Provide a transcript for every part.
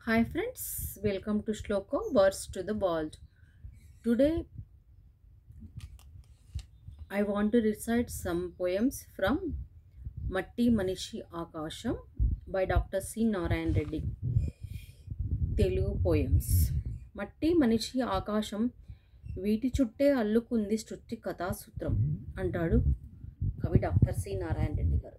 Hi friends, welcome to Shloko Words to the World. Today I want to recite some poems from Matti Manishi Akasham by Dr. C. Narayan Reddy. Telugu poems మట్టి మనిషి ఆకాశం వీటి చుట్టే అల్లుకుంది సృష్టి కథాసూత్రం అంటాడు కవి doctor C Narayana Reddy గారు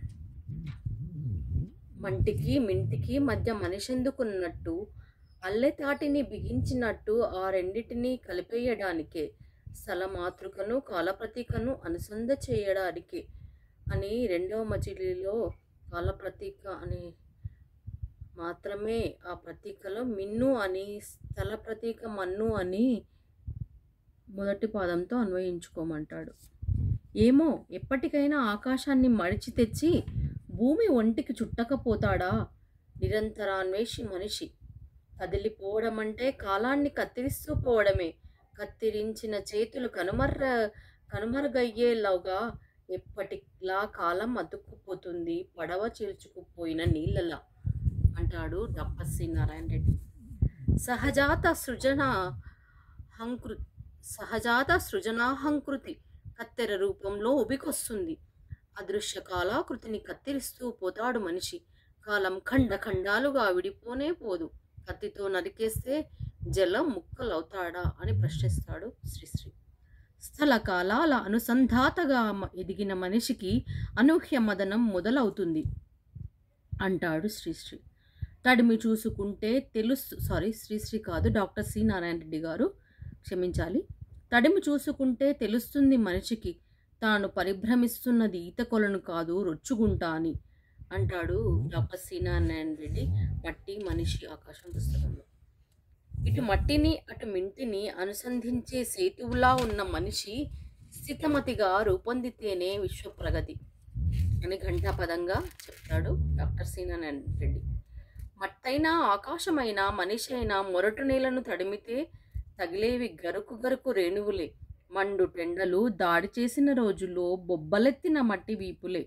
మంటికి మింటికి మధ్య మనిషెందుకున్నట్టు అల్లెతాటిని బిగించినట్టు ఆ రెండిటిని కలిపేయడానికే స్థలమాతృకను కాలప్రతీకను అనుసంధ చేయడానికే అని రెండవ మజిలీలో కాలప్రతీక అని మాత్రమే ఆ ప్రతీకలో మిన్ను అని స్థల ప్రతీక మన్ను అని మొదటి పాదంతో అన్వయించుకోమంటాడు ఏమో ఎప్పటికైనా ఆకాశాన్ని మడిచి తెచ్చి భూమి ఒంటికి చుట్టకపోతాడా నిరంతరాన్వేషి మనిషి కదిలిపోవడం అంటే కాలాన్ని కత్తిరిస్తూ పోవడమే కత్తిరించిన చేతులు కనుమర్ర కనుమరుగయ్యేలాగా ఎప్పటిలా కాలం అతుక్కుపోతుంది పడవ చీల్చుకుపోయిన నీళ్ళలా అంటాడు డాక్టర్ సి నారాయణ రెడ్డి సహజాత సృజన హంకృ సహజాత సృజనాహంకృతి కత్తెర రూపంలో ఉబికొస్తుంది అదృశ్య కాలాకృతిని కత్తిరిస్తూ పోతాడు మనిషి కాలం ఖండ ఖండాలుగా విడిపోనే పోదు కత్తితో నరికేస్తే జలం ముక్కలవుతాడా అని ప్రశ్నిస్తాడు శ్రీశ్రీ స్థల కాలాల అనుసంధాతగా మ- ఎదిగిన మనిషికి అనూహ్య మదనం మొదలవుతుంది అంటాడు శ్రీశ్రీ తడిమి చూసుకుంటే తెలుసు సారీ శ్రీశ్రీ కాదు డాక్టర్ సి నారాయణ రెడ్డి గారు క్షమించాలి తడిమి చూసుకుంటే తెలుస్తుంది మనిషికి తాను పరిభ్రమిస్తున్నది ఈత కొలను కాదు రొచ్చుగుంట అని అంటాడు డాక్టర్ సి నారాయణ రెడ్డి మట్టి మనిషి ఆకాశం పుస్తకంలో ఇటు మట్టిని అటు మింటిని అనుసంధించే సేతువులా ఉన్న మనిషి స్థితమతిగా రూపొందితేనే విశ్వ ప్రగతి అని ఘంటాపదంగా చెప్తాడు డాక్టర్ సి నారాయణ రెడ్డి మట్టైనా ఆకాశమైన మనిషి అయినా మొరటు నేలను తడిమితే తగిలేవి గరుకు గరుకు రేణువులే మండు టెండలు దాడి చేసిన రోజుల్లో బొబ్బలెత్తిన మట్టి వీపులే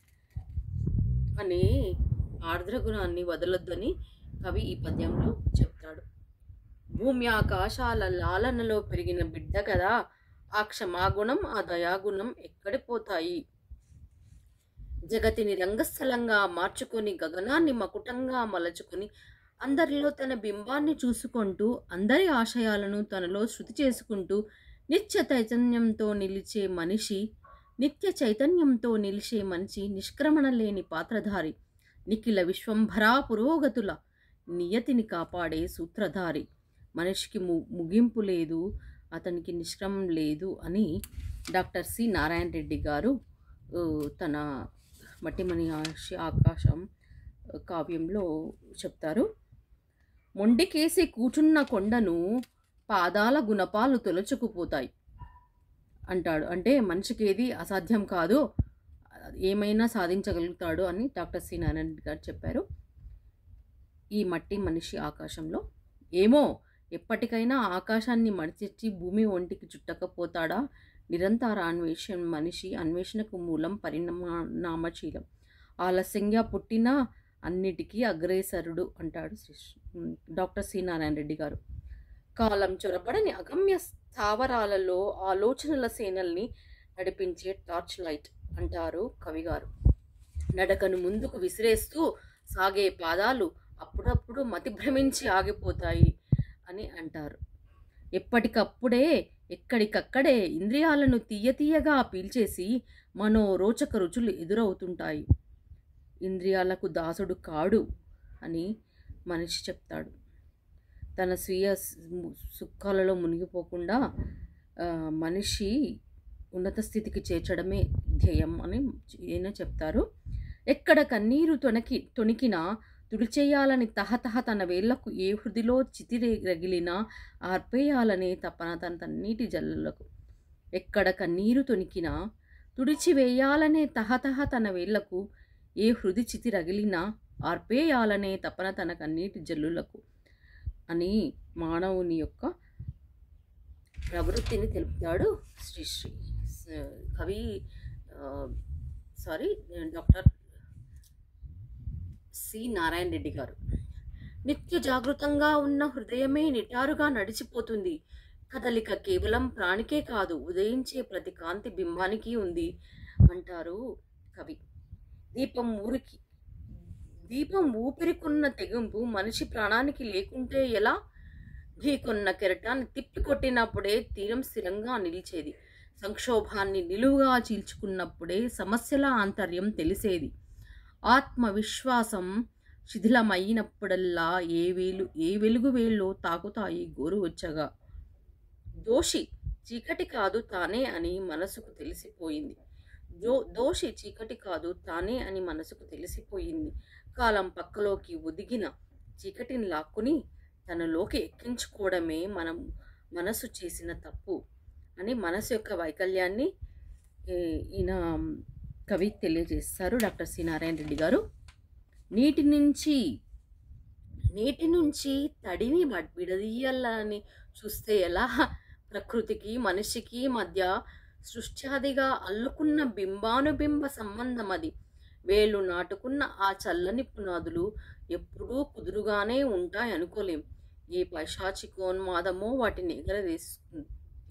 అని ఆర్ద్రగుణాన్ని వదలొద్దని కవి ఈ పద్యంలో చెప్తాడు భూమి ఆకాశాల లాలనలో పెరిగిన బిడ్డ కదా ఆ క్షమాగుణం ఆ దయాగుణం ఎక్కడి పోతాయి జగతిని రంగస్థలంగా మార్చుకొని గగనాన్ని మకుటంగా మలచుకొని అందరిలో తన బింబాన్ని చూసుకుంటూ అందరి ఆశయాలను తనలో శృతి చేసుకుంటూ నిత్య చైతన్యంతో నిలిచే మనిషి నిత్య చైతన్యంతో నిలిచే మనిషి నిష్క్రమణ లేని పాత్రధారి నిఖిల విశ్వంభరా పురోగతుల నియతిని కాపాడే సూత్రధారి మనిషికి ము ముగింపు లేదు అతనికి నిష్క్రమం లేదు అని డాక్టర్ సి నారాయణ రెడ్డి గారు ఆ, తన మట్టిమణి ఆశ- ఆకాశం ఆ, కావ్యంలో చెప్తారు మొండికేసి కూచున్న కొండను పాదాల గుణపాలు తొలచుకుపోతాయి అంటాడు అంటే మనిషికి ఏది అసాధ్యం కాదు ఏమైనా సాధించగలుగుతాడు అని డాక్టర్ సి నారాయణ రెడ్డి గారు చెప్పారు ఈ మట్టి మనిషి ఆకాశంలో ఏమో ఎప్పటికైనా ఆకాశాన్ని మడిచెచ్చి భూమి ఒంటికి చుట్టకపోతాడా నిరంతర అన్వేషణ మనిషి అన్వేషణకు మూలం పరిణామశీలం ఆలస్యంగా పుట్టిన అన్నిటికీ అగ్రేసరుడు అంటాడు శ్రీ డాక్టర్ సి నారాయణ రెడ్డి గారు కాలం చొరబడని అగమ్య స్థావరాలలో ఆలోచనల సేనల్ని నడిపించే టార్చ్ లైట్ అంటారు కవిగారు నడకను ముందుకు విసిరేస్తూ సాగే పాదాలు అప్పుడప్పుడు మతి భ్రమించి ఆగిపోతాయి అని అంటారు ఎప్పటికప్పుడే ఎక్కడికక్కడే ఇంద్రియాలను తీయ తీయగా పీల్చేసి మనో రోచక రుచులు ఎదురవుతుంటాయి ఇంద్రియాలకు దాసుడు కాడు అని మనిషి చెప్తాడు తన స్వీయ సు- సుఖాలలో మునిగిపోకుండా ఆ, మనిషి ఉన్నత స్థితికి చేర్చడమే ధ్యేయం అని ఈయన చెప్తారు ఎక్కడ కన్నీరు తొనకి తొణికినా తుడిచేయాలని తహతహ తన వేళ్లకు ఏ హృదిలో చితిరే రగిలినా ఆర్పేయాలనే తపన తన తన్నీటి జల్లులకు ఎక్కడ కన్నీరు తొణికినా తుడిచివేయాలనే తహతహ తన వేళ్లకు ఏ హృది చితి రగిలినా ఆర్పేయాలనే తపన తన కన్నీటి జల్లులకు అని మానవుని యొక్క ప్రవృత్తిని తెలుపుతాడు శ్రీశ్రీ స- కవి sorry doctor C Narayana Reddy గారు నిత్య జాగృతంగా ఉన్న హృదయమే నిటారుగా నడిచిపోతుంది కదలిక కేవలం ప్రాణికే కాదు ఉదయించే ప్రతి కాంతి బింబానికి ఉంది అంటారు కవి దీపం ఊరికి దీపం ఊపిరికున్న తెగింపు మనిషి ప్రాణానికి లేకుంటే ఎలా ఢీకొన్న కెరటాన్ని తిప్పికొట్టినప్పుడే తీరం స్థిరంగా నిలిచేది సంక్షోభాన్ని నిలువుగా చీల్చుకున్నప్పుడే సమస్యల ఆంతర్యం తెలిసేది ఆత్మవిశ్వాసం శిథిలమైనప్పుడల్లా ఏ వేలు ఏ వెలుగు వేల్లో తాకుతాయి గోరువెచ్చగా దోషి చీకటి కాదు తానే అని మనసుకు తెలిసిపోయింది దో దోషి చీకటి కాదు తానే అని మనసుకు తెలిసిపోయింది కాలం పక్కలోకి ఒదిగిన చీకటిని లాక్కుని తనలోకి ఎక్కించుకోవడమే మనం మనసు చేసిన తప్పు అని మనసు యొక్క వైకల్యాన్ని ఏ, ఈయన కవి తెలియజేస్తారు డాక్టర్ సి నారాయణ రెడ్డి గారు నీటి నుంచి నీటి నుంచి తడిని మ- విడదీయాలని చూస్తే ఎలా ప్రకృతికి మనిషికి మధ్య సృష్ట్యాదిగా అల్లుకున్న బింబానుబింబ సంబంధం అది వేళ్ళు నాటుకున్న ఆ చల్లని పునాదులు ఎప్పుడూ కుదురుగానే ఉంటాయి అనుకోలేం ఏ పైశాచికోన్మాదమో వాటిని ఎగరవేస్తుంది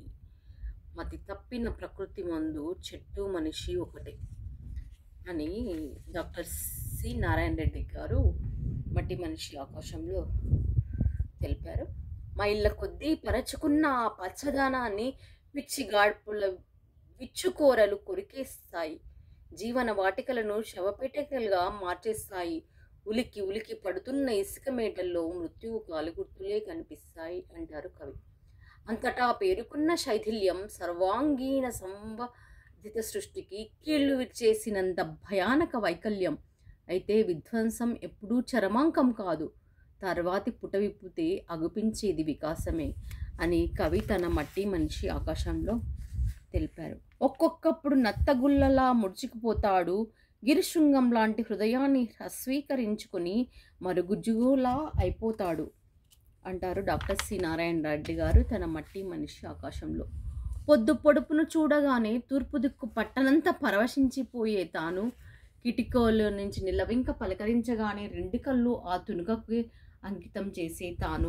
మతి తప్పిన ప్రకృతి మందు చెట్టు మనిషి ఒకటే అని డాక్టర్ సి నారాయణ రెడ్డి గారు మట్టి మనిషి ఆకాశంలో తెలిపారు మైళ్ళ కొద్దీ పరచుకున్న ఆ పచ్చదనాన్ని పిచ్చి గాడ్పుల విచ్చుకోరలు కొరికేస్తాయి జీవన వాటికలను శవపేటికలుగా మార్చేస్తాయి ఉలికి ఉలికి పడుతున్న ఇసుక మేటల్లో మృత్యువు కాలుగుర్తులే కనిపిస్తాయి అంటారు కవి అంతటా పేరుకున్న శైథిల్యం సర్వాంగీణ సంవర్ధిత సృష్టికి కీళ్లు విచ్చేసినంత భయానక వైకల్యం అయితే విధ్వంసం ఎప్పుడూ చరమాంకం కాదు తర్వాతి పుట విప్పితే అగుపించేది వికాసమే అని కవి తన మట్టి మనిషి ఆకాశంలో తెలిపారు ఒక్కొక్కప్పుడు నత్తగుల్లలా ముడుచుకుపోతాడు గిరిశృంగం లాంటి హృదయాన్ని హ్రస్వీకరించుకొని మరుగుజ్జులా అయిపోతాడు అంటారు డాక్టర్ సి నారాయణ రెడ్డి గారు తన మట్టి మనిషి ఆకాశంలో పొద్దు పొడుపును చూడగానే తూర్పు దిక్కు పట్టనంత పరవశించిపోయే తాను కిటికోలో నుంచి నిలవింక పలకరించగానే రెండు కళ్ళు ఆ తునుకకి అంకితం చేసే తాను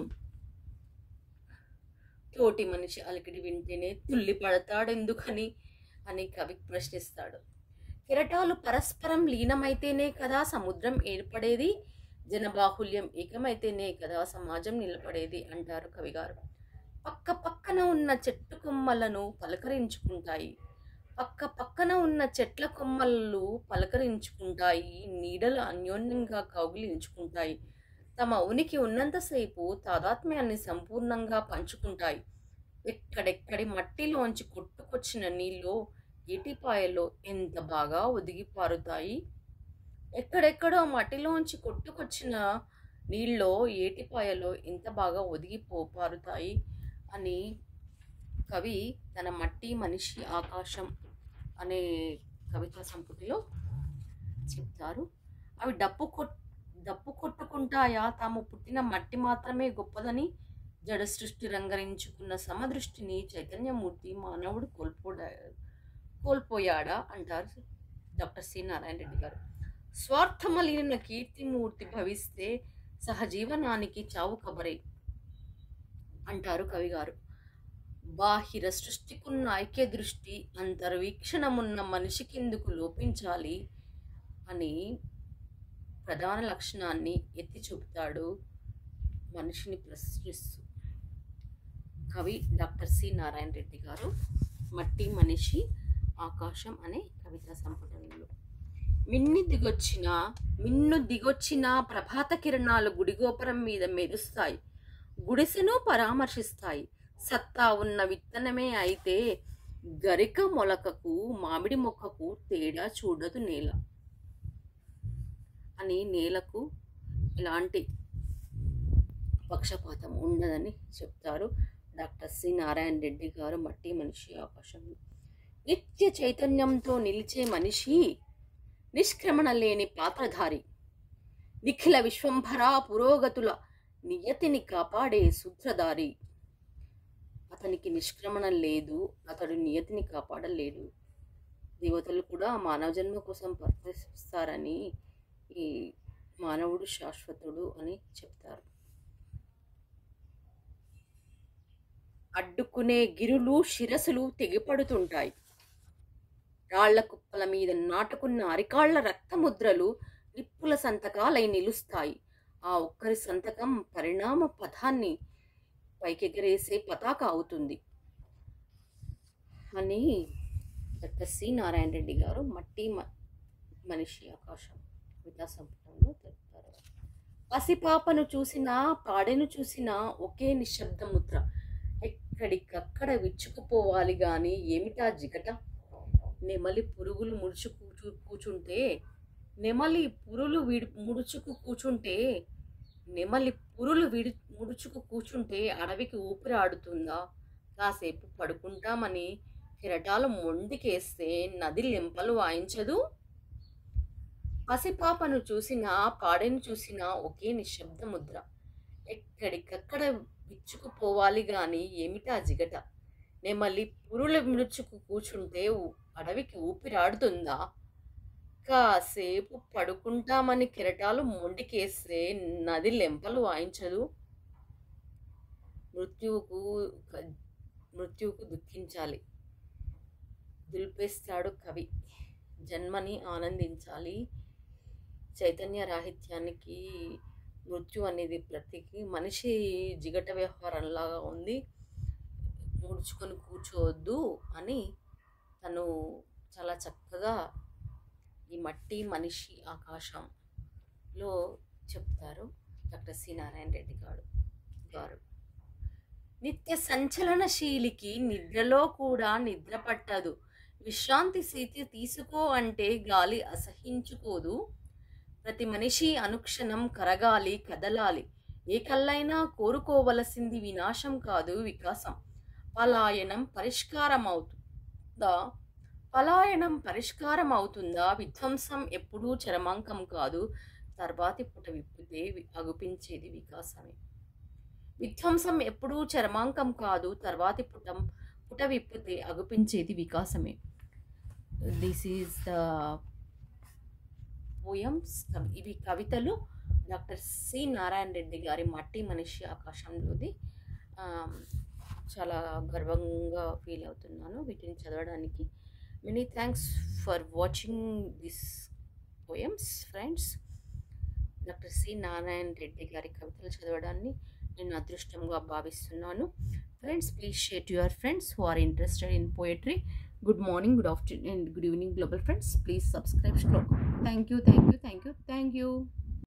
తోటి మనిషి అలికిడి వింటేనే తుల్లి పడతాడెందుకని అని కవి ప్రశ్నిస్తాడు కెరటాలు పరస్పరం లీనమైతేనే కదా సముద్రం ఏర్పడేది జనబాహుల్యం ఏకమైతేనే కదా సమాజం నిలబడేది అంటారు కవిగారు పక్క పక్కన ఉన్న చెట్టు కొమ్మలను పలకరించుకుంటాయి పక్క పక్కన ఉన్న చెట్ల కొమ్మలు పలకరించుకుంటాయి నీడలు అన్యోన్యంగా కౌగిలించుకుంటాయి తమ ఉనికి ఉన్నంతసేపు తాదాత్మ్యాన్ని సంపూర్ణంగా పంచుకుంటాయి ఎక్కడెక్కడి మట్టిలోంచి కొట్టుకొచ్చిన నీళ్ళు ఏటిపాయలో ఎంత బాగా ఒదిగి పారుతాయి ఎక్కడెక్కడో మట్టిలోంచి కొట్టుకొచ్చిన నీళ్ళలో ఏటిపాయలో ఎంత బాగా ఒదిగిపో పారుతాయి అని కవి తన మట్టి మనిషి ఆకాశం అనే కవితా సంపుటిలో చెప్తారు అవి డప్పు కొట్ డప్పు కొట్టుకుంటాయా తాము పుట్టిన మట్టి మాత్రమే గొప్పదని జడ సృష్టి రంగరించుకున్న సమదృష్టిని చైతన్యమూర్తి మానవుడు కోల్పోడా కోల్పోయాడా అంటారు డాక్టర్ సి నారాయణ రెడ్డి గారు స్వార్థమలిన కీర్తిమూర్తి భవిస్తే సహజీవనానికి చావు కబరే అంటారు కవిగారు బాహిర సృష్టికున్న ఐక్య దృష్టి అంతర్వీక్షణమున్న మనిషికెందుకు లోపించాలి అని ప్రధాన లక్షణాన్ని ఎత్తి చూపుతాడు మనిషిని ప్రశ్నిస్తూ కవి డాక్టర్ సి నారాయణ రెడ్డి గారు మట్టి మనిషి ఆకాశం అనే కవితా సంపుటంలో మిన్ని దిగొచ్చిన మిన్ను దిగొచ్చిన ప్రభాత కిరణాలు గుడిగోపురం మీద మెరుస్తాయి గుడిసెను పరామర్శిస్తాయి సత్తా ఉన్న విత్తనమే అయితే గరిక మొలకకు మామిడి మొక్కకు తేడా చూడదు నేల అని నేలకు ఎలాంటి పక్షపాతం ఉండదని చెప్తారు డాక్టర్ సి నారాయణ రెడ్డి గారు మట్టి మనిషి ఆకాశంలో నిత్య చైతన్యంతో నిలిచే మనిషి నిష్క్రమణ లేని పాత్రధారి నిఖిల విశ్వంభరా పురోగతుల నియతిని కాపాడే సూత్రధారి అతనికి నిష్క్రమణ లేదు అతడు నియతిని కాపాడలేడు దేవతలు కూడా మానవ జన్మ కోసం ప్రయత్నిస్తారని ఈ మానవుడు శాశ్వతుడు అని చెప్తారు అడ్డుకునే గిరులు శిరసులు తెగిపడుతుంటాయి రాళ్ల కుప్పల మీద నాటుకున్న అరికాళ్ల రక్తముద్రలు నిప్పుల సంతకాలై నిలుస్తాయి ఆ ఒక్కరి సంతకం పరిణామ పథాన్ని పైకెగరేసే పతాక అవుతుంది అని డాక్టర్ సి నారాయణ రెడ్డి గారు మట్టి మ- మనిషి ఆకాశం కవితా సంపుటంలో తెలుపుతారు పసిపాపను చూసినా పాడెను చూసినా ఒకే నిశ్శబ్ద ముద్ర ఎక్కడికక్కడ విచ్చుకుపోవాలి గాని ఏమిటా జిగట నెమలి పురుగులు ముడుచు కూచు కూచుంటే నెమలి పురులు విడి ముడుచుకు కూచుంటే నెమలి పురులు విడి ముడుచుకు కూచుంటే అడవికి ఊపిరి ఆడుతుందా కాసేపు పడుకుంటామని కిరటాలు మొండికేస్తే నది లెంపలు వాయించదు పసిపాపను చూసినా పాడెను చూసినా ఒకే నిశ్శబ్ద ముద్ర ఎక్కడికక్కడ విచ్చుకుపోవాలి గాని ఏమిటా జిగట నెమలి పురుల మిడుచుకు కూచుంటే ఊ- అడవికి ఊపిరాడుతుందా కాసేపు పడుకుంటామని కిరటాలు మొండికేస్తే నది లెంపలు వాయించదు మృత్యువుకు మృత్యువుకు దుఃఖించాలి దులిపేస్తాడు కవి జన్మని ఆనందించాలి చైతన్య రాహిత్యానికి మృత్యు అనేది ప్రతికి మనిషి జిగట వ్యవహారంలాగా ఉంది ముడుచుకొని కూర్చోవద్దు అని తను చాలా చక్కగా ఈ మట్టి మనిషి ఆకాశంలో చెప్తారు డాక్టర్ సి నారాయణ రెడ్డి గారు గారు నిత్య సంచలనశీలికి నిద్రలో కూడా నిద్ర పట్టదు విశ్రాంతి స్థితి తీసుకో అంటే గాలి అసహించుకోదు ప్రతి మనిషి అనుక్షణం కరగాలి కదలాలి ఏ కల్లైనా కోరుకోవలసింది వినాశం కాదు వికాసం పలాయనం పరిష్కారం అవుతుందా పలాయనం పరిష్కారం అవుతుందా విధ్వంసం ఎప్పుడూ చరమాంకం కాదు తర్వాతి పుట విప్పితే వి- అగుపించేది వికాసమే విధ్వంసం ఎప్పుడూ చరమాంకం కాదు తర్వాతి పుటం పుట విప్పితే అగుపించేది వికాసమే దిస్ ఈజ్ ద పోయమ్స్ ఇవి కవితలు డాక్టర్ సి నారాయణ రెడ్డి గారి మట్టి మనిషి ఆకాశంలోది ఆ, చాలా గర్వంగా ఫీల్ అవుతున్నాను వీటిని చదవడానికి many thanks for watching this poems friends doctor C Narayana Reddy గారి కవితలు చదవడాన్ని నేను అదృష్టంగా భావిస్తున్నాను friends please share to your friends who are interested in poetry good morning good afternoon and good evening global friends please subscribe Shlok thank you thank you thank you thank you